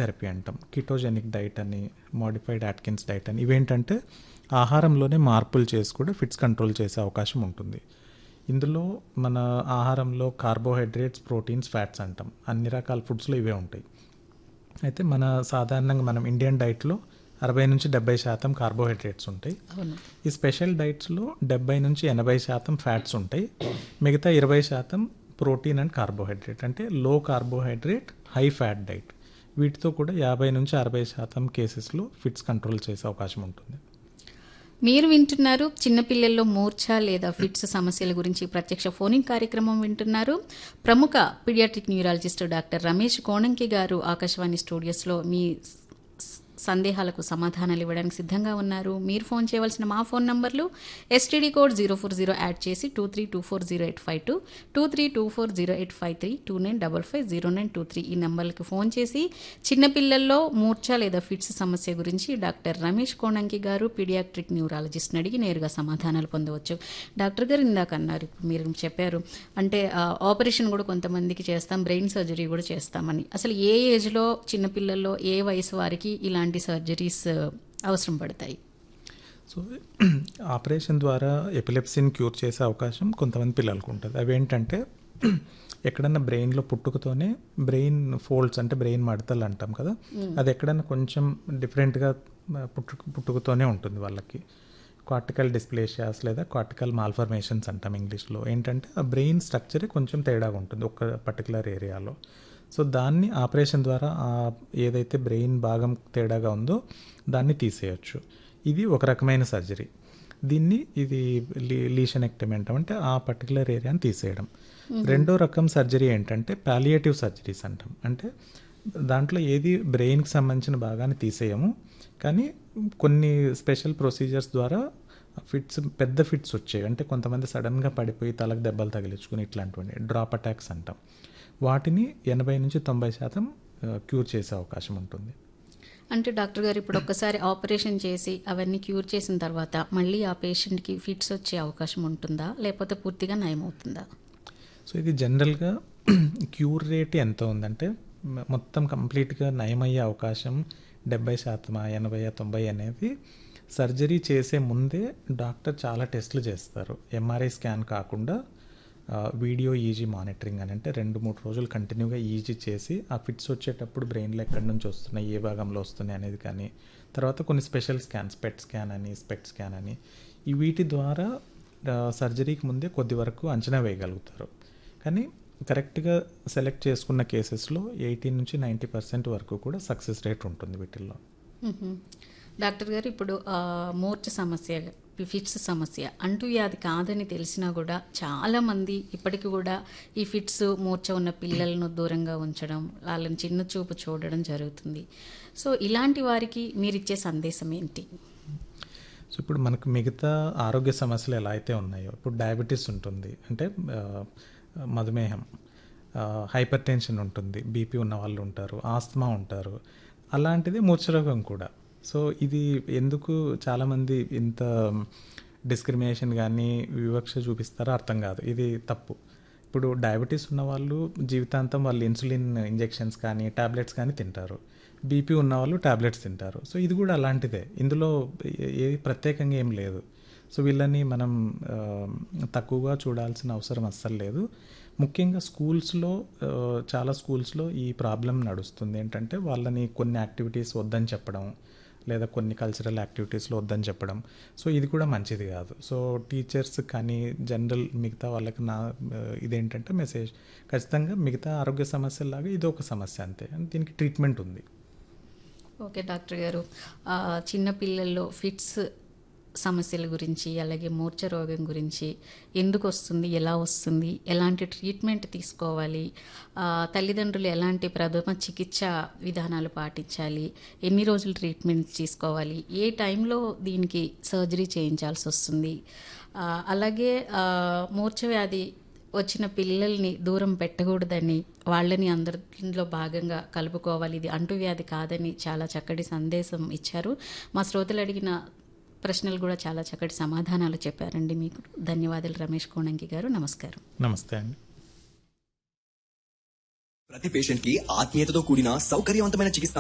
Therapy అంటాం ketogenic diet అని modified Atkins diet అని ఇవేంటంటే ఆహారంలోనే మార్పులు చేసి కూడా ఫిట్స్ కంట్రోల్ చేసే అవకాశం ఉంటుంది ఇందులో మన ఆహారంలో కార్బోహైడ్రేట్స్ ప్రోటీన్స్ ఫ్యాట్స్ అంటాం అన్ని రకాల ఫుడ్స్లో ఇవే ఉంటాయి అయితే మన సాధారణంగా మనం ఇండియన్ డైట్లో అరవై నుంచి డెబ్బై శాతం కార్బోహైడ్రేట్స్ ఉంటాయి అవును ఈ స్పెషల్ డైట్స్లో డెబ్బై నుంచి ఎనభై శాతం ఫ్యాట్స్ ఉంటాయి మిగతా ఇరవై శాతం ప్రోటీన్ అండ్ కార్బోహైడ్రేట్ అంటే లో కార్బోహైడ్రేట్ హై ఫ్యాట్ డైట్ వీటితో కూడా యాభై నుంచి అరవై శాతం కేసెస్లో ఫిట్స్ కంట్రోల్ చేసే అవకాశం ఉంటుంది మీరు వింటున్నారు చిన్నపిల్లల్లో మూర్ఛ లేదా ఫిట్స్ సమస్యల గురించి ప్రత్యక్ష ఫోనింగ్ కార్యక్రమం వింటున్నారు ప్రముఖ pediatric neurologist doctor Ramesh Konanki గారు ఆకాశవాణి స్టూడియోస్లో మీ స- సందేహాలకు సమాధానాలు ఇవ్వడానికి సిద్ధంగా ఉన్నారు మీరు ఫోన్ చేయవలసిన మా ఫోన్ నంబర్లు STD code zero four zero add చేసి two three two four zero eight five two two three two four zero eight five three two nine double five zero nine two three ఈ నంబర్లకు phone చేసి చిన్నపిల్లల్లో మూర్ఛ లేదా fits సమస్య గురించి doctor Ramesh Konanki గారు పీడియాట్రిక్ న్యూరాలజిస్ట్ని అడిగి నేరుగా సమాధానాలు పొందవచ్చు డాక్టర్ గారు ఇందాక అన్నారు ఇప్పుడు మీరు చెప్పారు అంటే ఆ, ఆపరేషన్ కూడా కొంతమందికి చేస్తాం బ్రెయిన్ సర్జరీ కూడా చేస్తామని అసలు ఏ ఏజ్లో చిన్నపిల్లల్లో ఏ వయసు వారికి ఇలాంటి సర్జరీస్ అవసరం పడతాయి సో ఆపరేషన్ ద్వారా ఎపిలెప్సీని క్యూర్ చేసే అవకాశం కొంతమంది పిల్లలకు ఉంటుంది అవి ఏంటంటే ఎక్కడన్నా బ్రెయిన్లో పుట్టుకతోనే బ్రెయిన్ ఫోల్డ్స్ అంటే బ్రెయిన్ మడతలు అంటాం కదా అది ఎక్కడన్నా కొంచెం డిఫరెంట్గా పుట్టుక పుట్టుకతోనే ఉంటుంది వాళ్ళకి కార్టికల్ డిస్ప్లేషియాస్ లేదా కార్టికల్ మాల్ఫర్మేషన్స్ అంటాం ఇంగ్లీష్లో ఏంటంటే ఆ బ్రెయిన్ స్ట్రక్చరే కొంచెం తేడాగా ఉంటుంది ఒక పర్టికులర్ ఏరియాలో సో దాన్ని ఆపరేషన్ ద్వారా ఆ ఏదైతే బ్రెయిన్ భాగం తేడాగా ఉందో దాన్ని తీసేయచ్చు ఇది ఒక రకమైన సర్జరీ దీన్ని ఇది లీషనెక్టమీ అంటాం అంటే ఆ పర్టికులర్ ఏరియాని తీసేయడం రెండో రకం సర్జరీ ఏంటంటే పాలియేటివ్ సర్జరీస్ అంటాం అంటే దాంట్లో ఏది బ్రెయిన్కి సంబంధించిన భాగాన్ని తీసేయము కానీ కొన్ని స్పెషల్ ప్రొసీజర్స్ ద్వారా ఫిట్స్ పెద్ద ఫిట్స్ వచ్చాయి అంటే కొంతమంది సడన్గా పడిపోయి తలకు దెబ్బలు తగిలించుకుని ఇట్లాంటివన్నీ డ్రాప్ అటాక్స్ అంటాం వాటిని ఎనభై నుంచి తొంభై శాతం క్యూర్ చేసే అవకాశం ఉంటుంది అంటే డాక్టర్ గారు ఇప్పుడు ఒక్కసారి ఆపరేషన్ చేసి అవన్నీ క్యూర్ చేసిన తర్వాత మళ్ళీ ఆ పేషెంట్కి ఫిట్స్ వచ్చే అవకాశం ఉంటుందా లేకపోతే పూర్తిగా నయమవుతుందా సో ఇది జనరల్గా క్యూర్ రేట్ ఎంత ఉందంటే మ- మొత్తం కంప్లీట్గా నయమయ్యే అవకాశం డెబ్బై శాతమా ఎనభై తొంభై అనేది సర్జరీ చేసే ముందే డాక్టర్ చాలా టెస్టులు చేస్తారు ఎంఆర్ఐ స్కాన్ కాకుండా ఆ, వీడియో ఈజీ మానిటరింగ్ అని అంటే రెండు మూడు రోజులు కంటిన్యూగా ఈజీ చేసి ఆ ఫిట్స్ వచ్చేటప్పుడు బ్రెయిన్లో ఎక్కడి నుంచి వస్తున్నాయి ఏ భాగంలో వస్తున్నాయి అనేది కానీ తర్వాత కొన్ని స్పెషల్ స్కాన్స్ పెట్ స్కాన్ అని స్పెట్ స్కాన్ అని ఈ వీటి ద్వారా ఆ, సర్జరీకి ముందే కొద్ది వరకు అంచనా వేయగలుగుతారు కానీ కరెక్ట్గా సెలెక్ట్ చేసుకున్న కేసెస్లో ఎయిటీ నుంచి నైంటీ పర్సెంట్ వరకు కూడా సక్సెస్ రేట్ ఉంటుంది వీటిల్లో మ్మ్. డాక్టర్ గారు ఇప్పుడు ఆ, మూర్ఛ సమస్య ఫిట్స్ సమస్య అంటూ వ్యాధి కాదని తెలిసినా కూడా చాలామంది ఇప్పటికి కూడా ఈ ఫిట్స్ మూర్ఛ ఉన్న పిల్లలను దూరంగా ఉంచడం వాళ్ళని చిన్న చూపు చూడడం జరుగుతుంది సో ఇలాంటి వారికి మీరు ఇచ్చే సందేశం ఏంటి సో ఇప్పుడు మనకు మిగతా ఆరోగ్య సమస్యలు ఎలా అయితే ఉన్నాయో ఇప్పుడు డయాబెటీస్ ఉంటుంది అంటే ఆ, మధుమేహం హైపర్ టెన్షన్ ఉంటుంది బీపీ ఉన్న వాళ్ళు ఉంటారు ఆస్తమా ఉంటారు అలాంటిది మూర్ఛరోగం కూడా సో ఇది ఎందుకు చాలామంది ఇంత డిస్క్రిమినేషన్ కానీ వివక్ష చూపిస్తారో అర్థం కాదు ఇది తప్పు ఇప్పుడు డయాబెటీస్ ఉన్న వాళ్ళు జీవితాంతం వాళ్ళు ఇన్సులిన్ ఇంజెక్షన్స్ కానీ టాబ్లెట్స్ కానీ తింటారు బీపీ ఉన్న వాళ్ళు టాబ్లెట్స్ తింటారు సో ఇది కూడా అలాంటిదే ఇందులో ఏ- ఏ ప్రత్యేకంగా ఏం లేదు సో వీళ్ళని మనం ఆ, తక్కువగా చూడాల్సిన అవసరం అస్సలు లేదు ముఖ్యంగా స్కూల్స్లో ఆ, చాలా స్కూల్స్లో ఈ ప్రాబ్లం నడుస్తుంది ఏంటంటే వాళ్ళని కొన్ని యాక్టివిటీస్ వద్దని చెప్పడం లేదా కొన్ని కల్చరల్ యాక్టివిటీస్లో వద్దని చెప్పడం సో ఇది కూడా మంచిది కాదు సో టీచర్స్ కానీ జనరల్ మిగతా వాళ్ళకి నా ఆ, ఇదేంటంటే మెసేజ్ ఖచ్చితంగా మిగతా ఆరోగ్య సమస్యలాగా ఇది ఒక సమస్య అంతే అండ్ దీనికి ట్రీట్మెంట్ ఉంది ఓకే డాక్టర్ గారు ఆ, చిన్న పిల్లల్లో ఫిట్స్ సమస్యల గురించి అలాగే మూర్ఛ రోగం గురించి ఎందుకు వస్తుంది ఎలా వస్తుంది ఎలాంటి ట్రీట్మెంట్ తీసుకోవాలి ఆ, తల్లిదండ్రులు ఎలాంటి ప్రథమ చికిత్స విధానాలు పాటించాలి ఎన్ని రోజులు ట్రీట్మెంట్ తీసుకోవాలి ఏ టైంలో దీనికి సర్జరీ చేయించాల్సి వస్తుంది ఆ, అలాగే ఆ, మూర్ఛ వ్యాధి వచ్చిన పిల్లల్ని దూరం పెట్టకూడదని వాళ్ళని అందరిలో భాగంగా కలుపుకోవాలి ఇది అంటువ్యాధి కాదని చాలా చక్కటి సందేశం ఇచ్చారు మా శ్రోతలు అడిగిన ప్రశ్నలు కూడా చాలా చక్కటి సమాధానాలు చెప్పారండి మీకు ధన్యవాదాలు రమేష్ కోణంకి గారు నమస్కారం నమస్తే అండి ప్రతి పేషెంట్ కి ఆత్మీయతతో కూడిన సౌకర్యవంతమైన చికిత్స